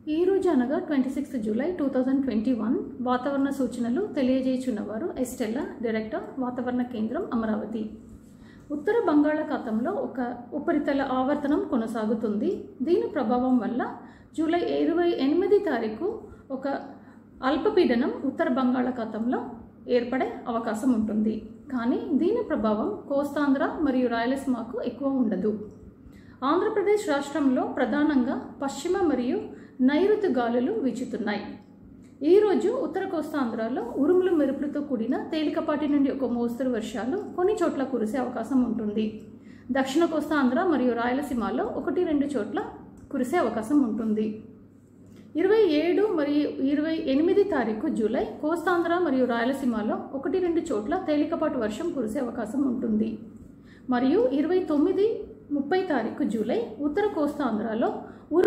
ఈ రోజు అనగా twenty sixth July two thousand twenty one వాతావరణ సూచనలు తెలియజేయుచున్నవారు ఎస్టెల్లా డైరెక్టర్ వాతావరణ కేంద్రం అమరావతి ఉత్తర బంగాళాఖాతంలో ఒక ఉపరితల ఆవర్తనం కొనసాగుతుంది దీని ప్రభావం వల్ల జూలై ఇరవై ఎనిమిది తారీఖు ఒక అల్పపీడనం ఉత్తర బంగాళాఖాతంలో ఏర్పడే అవకాశం ఉంటుంది కానీ దీని ప్రభావం కోస్తాంధ్ర మరియు రాయలసీమకు ఎక్కువ ఉండదు ఆంధ్రప్రదేశ్ రాష్ట్రంలో ప్రధానంగా పశ్చిమ మరియు నైరుతి గాలులు వీచుతున్నాయి ఈరోజు ఉత్తర కోస్తాంధ్రలో ఉరుములు మెరుపులతో కూడిన తేలికపాటి నుండి ఒక మోస్తరు వర్షాలు కొన్ని చోట్ల కురిసే అవకాశం ఉంటుంది దక్షిణ కోస్తాంధ్ర మరియు రాయలసీమలో ఒకటి రెండు చోట్ల కురిసే అవకాశం ఉంటుంది ఇరవై ఏడు మరియు ఇరవై ఎనిమిది తారీఖు జూలై కోస్తాంధ్ర మరియు రాయలసీమలో ఒకటి రెండు చోట్ల తేలికపాటి వర్షం కురిసే అవకాశం ఉంటుంది మరియు ఇరవై తొమ్మిది ముప్పై తారీఖు జూలై ఉత్తర కోస్తాంధ్రలో